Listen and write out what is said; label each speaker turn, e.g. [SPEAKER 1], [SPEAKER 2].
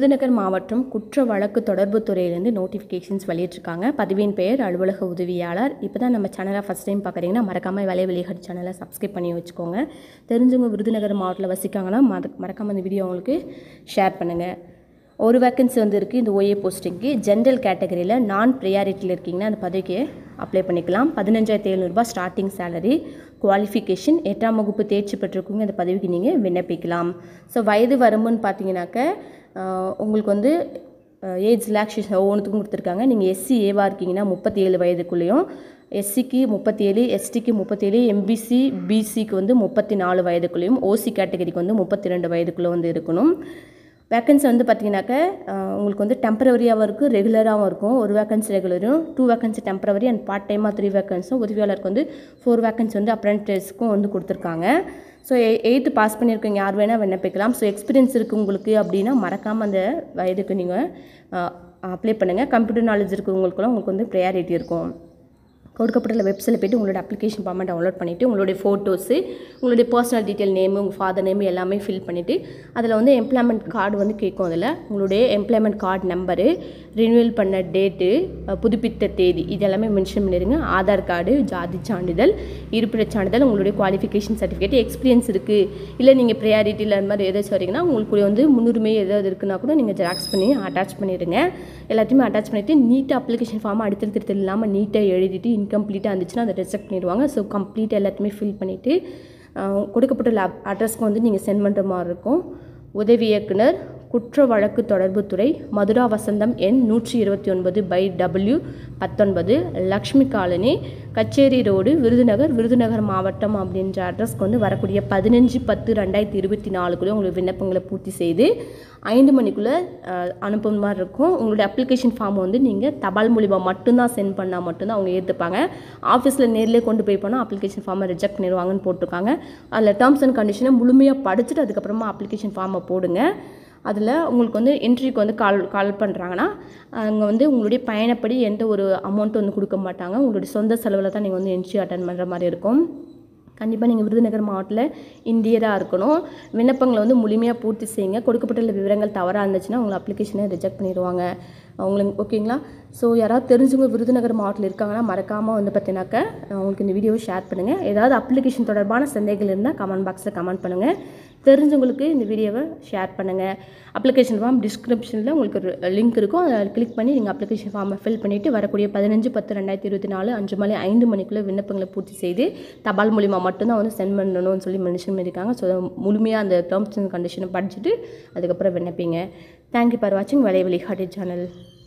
[SPEAKER 1] விருதுநகர் மாவட்டம் குற்ற வழக்கு தொடர்பு துறையிலேருந்து நோட்டிஃபிகேஷன்ஸ் வெளியிட்டிருக்காங்க பதிவின் பெயர் அலுவலக உதவியாளர் இப்போ தான் நம்ம சேனலை ஃபஸ்ட் டைம் பார்க்குறீங்கன்னா மறக்காமல் வேலை வெளியகட் சேனலை சப்ஸ்கிரைப் பண்ணி வச்சுக்கோங்க தெரிஞ்சவங்க விருதுநகர் மாவட்டத்தில் வசிக்காங்கன்னா மற மறக்காமல் இந்த வீடியோ உங்களுக்கு ஷேர் பண்ணுங்கள் ஒரு வேக்கன்சி வந்து இருக்குது இந்த ஓஏ போஸ்டிங்க்கு ஜென்ரல் கேட்டகரியில் நான் ப்ரியாரிட்டியில் இருக்கீங்கன்னா அந்த பதவிக்கு அப்ளை பண்ணிக்கலாம் பதினஞ்சாயிரத்தி எழுநூறுபா ஸ்டார்டிங் சேலரி குவாலிஃபிகேஷன் எட்டாம் வகுப்பு தேர்ச்சி பெற்றிருக்கவங்க இந்த பதவிக்கு நீங்கள் விண்ணப்பிக்கலாம் ஸோ வயது வரம்புன்னு பார்த்தீங்கன்னாக்க ஆஹ், உங்களுக்கு வந்து ஏஜ் ரிலாக்ஸேஷன் ஒவ்வொன்றுத்துக்கும் கொடுத்துருக்காங்க நீங்கள் எஸ்சி ஏவாக இருக்கீங்கன்னா முப்பத்தி ஏழு வயதுக்குள்ளேயும் எஸ்சிக்கு முப்பத்தி ஏழு எஸ்டிக்கு முப்பத்தேழு எம்பிசி பிசிக்கு வந்து முப்பத்தி நாலு வயதுக்குள்ளேயும் ஓசி கேட்டகரிக்கு வந்து முப்பத்தி ரெண்டு வயதுக்குள்ளே வந்து இருக்கணும் வேக்கன்சி வந்து பார்த்தீங்கன்னாக்க அஹ், உங்களுக்கு வந்து டெம்பரவரியாகவும் இருக்கும் ரெகுலராகவும் இருக்கும் ஒரு வேக்கன்சி ரெகுலரும் two vacancy temporary and part டைமாக த்ரீ வேக்கன்ஸும் உதவியாளருக்கு வந்து ஃபோர் வேக்கன்சி வந்து அப்ரெண்டிஸ்க்கும் வந்து கொடுத்துருக்காங்க ஸோ எயித்து பாஸ் பண்ணியிருக்கீங்க யார் வேணால் விண்ணப்பிக்கலாம் ஸோ எக்ஸ்பீரியன்ஸ் இருக்குது உங்களுக்கு அப்படின்னா மறக்காமல் அந்த வயதுக்கு நீங்கள் அப்ளை பண்ணுங்கள் கம்ப்யூட்டர் நாலேஜ் இருக்கவங்களுக்குலாம் உங்களுக்கு வந்து ப்ரையாரிட்டி இருக்கும் கொடுக்கப்பட்டுள்ள வெப்சைட்டில் போய்ட்டு உங்களோட அப்ளிகேஷன் ஃபார்மை டவுன்லோட் பண்ணிவிட்டு உங்களுடைய ஃபோட்டோஸு உங்களுடைய பர்சனல் டீட்டெயில் நேமு உங்கள் ஃபாதர் நேம் எல்லாமே ஃபில் பண்ணிவிட்டு அதில் வந்து எம்ப்ளாய்மெண்ட் கார்டு வந்து கேட்கும் அதில் உங்களுடைய எம்ப்ளாய்மெண்ட் கார்டு நம்பரு ரினியூவல் பண்ண டேட்டு புதுப்பித்த தேதி இது எல்லாமே மென்ஷன் பண்ணிடுங்க ஆதார் கார்டு ஜாதி சான்றிதழ் இருப்பிடச் சான்றிதழ் உங்களுடைய குவாலிஃபிகேஷன் சர்டிஃபிகேட் எக்ஸ்பீரியன்ஸ் இருக்குது இல்லை நீங்கள் ப்ரையாரிட்டியில் அந்த மாதிரி ஏதாச்சும் வரீங்கன்னா உங்களுக்கு வந்து முன்னுரிமை ஏதாவது இருக்குன்னா கூட நீங்கள் ஜெராக்ஸ் பண்ணி அட்டாச் பண்ணிடுங்க எல்லாத்தையுமே அட்டாச் பண்ணிவிட்டு நீட்டாக அப்ளிகேஷன் ஃபார்மை அடுத்தது திருத்தல் இல்லாமல் நீட்டாக எழுதிட்டு இன்கம்ப்ளீட்டாக இருந்துச்சுன்னா அதை ரிஜெக்ட் பண்ணிடுவாங்க ஸோ கம்ப்ளீட்டாக எல்லாத்தையுமே ஃபில் பண்ணிவிட்டு கொடுக்கப்பட்டுள்ள அட்ரஸ்க்கு வந்து நீங்கள் சென்ட் பண்ணுற மாதிரி இருக்கும் உதவி இயக்குனர் குற்ற வழக்கு தொடர்புத்துறை மதுரா வசந்தம் எண் நூற்றி இருபத்தி ஒன்பது பை டபிள்யூ பத்தொன்பது லக்ஷ்மி காலனி கச்சேரி ரோடு விருதுநகர் விருதுநகர் மாவட்டம் அப்படின்ற அட்ரஸ்க்கு வந்து வரக்கூடிய பதினஞ்சு பத்து ரெண்டாயிரத்தி இருபத்தி நாலுக்குள்ளே உங்களுக்கு விண்ணப்பங்களை பூர்த்தி செய்து ஐந்து மணிக்குள்ளே அனுப்பும் மாதிரி இருக்கும் உங்களுடைய அப்ளிகேஷன் ஃபார்ம் வந்து நீங்கள் தபால் மூலிமா மட்டும்தான் சென்ட் பண்ணால் மட்டும்தான் அவங்க ஏற்றுப்பாங்க ஆஃபீஸில் நேர்லேயே கொண்டு போய் போனால் அப்ளிகேஷன் ஃபார்மை ரிஜெக்ட் பண்ணிடுவாங்கன்னு போட்டிருக்காங்க அதில் டேர்ம்ஸ் அண்ட் கண்டிஷனை முழுமையாக படிச்சுட்டு அதுக்கப்புறமா அப்ளிகேஷன் ஃபார்மை போடுங்க அதில் உங்களுக்கு வந்து என்ட்ரிக்கு வந்து கால் கால் பண்ணுறாங்கன்னா அங்கே வந்து உங்களுடைய பயணப்படி எந்த ஒரு அமௌண்ட்டும் வந்து கொடுக்க மாட்டாங்க உங்களுடைய சொந்த செலவில் தான் நீங்கள் வந்து என்ட்ரி அட்டன் பண்ணுற மாதிரி இருக்கும் கண்டிப்பாக நீங்கள் விருதுநகர் மாவட்டத்தில் இந்தியராக இருக்கணும் விண்ணப்பங்களை வந்து முழுமையாக பூர்த்தி செய்யுங்க கொடுக்கப்பட்டுள்ள விவரங்கள் தவறாக இருந்துச்சுன்னா உங்களை அப்ளிகேஷனை ரிஜெக்ட் பண்ணிடுவாங்க உங்களுக்கு ஓகேங்களா ஸோ யாராவது தெரிஞ்சவங்க விருதுநகர் மாவட்டத்தில் இருக்காங்கன்னா மறக்காமல் வந்து பார்த்தீங்கன்னாக்க உங்களுக்கு இந்த வீடியோவை ஷேர் பண்ணுங்கள் ஏதாவது அப்ளிகேஷன் தொடர்பான சந்தேகங்கள் இருந்தால் கமெண்ட் பாக்ஸில் கமெண்ட் பண்ணுங்கள் தெரிஞ்சவங்களுக்கு இந்த வீடியோவை ஷேர் பண்ணுங்கள் அப்ளிகேஷன் ஃபார்ம் டிஸ்கிரிப்ஷனில் உங்களுக்கு ஒரு லிங்க் இருக்கும் அதை கிளிக் பண்ணி நீங்கள் அப்ளிகேஷன் ஃபார்மை ஃபில் பண்ணிவிட்டு வரக்கூடிய பதினஞ்சு பத்து ரெண்டாயிரத்தி இருபத்தி நாலு அஞ்சு மணி ஐந்து மணிக்குள்ளே விண்ணப்பங்களை பூர்த்தி செய்து தபால் மூலிமா மட்டும்தான் வந்து சென்ட் பண்ணணும்னு சொல்லி மென்ஷன் பண்ணியிருக்காங்க ஸோ முழுமையாக அந்த டேர்ம்ஸ் அண்ட் கண்டிஷனை படிச்சுட்டு அதுக்கப்புறம் விண்ணப்பிங்க தேங்க்யூ ஃபார் வாட்சிங் வலை வழிகாட்டி சேனல்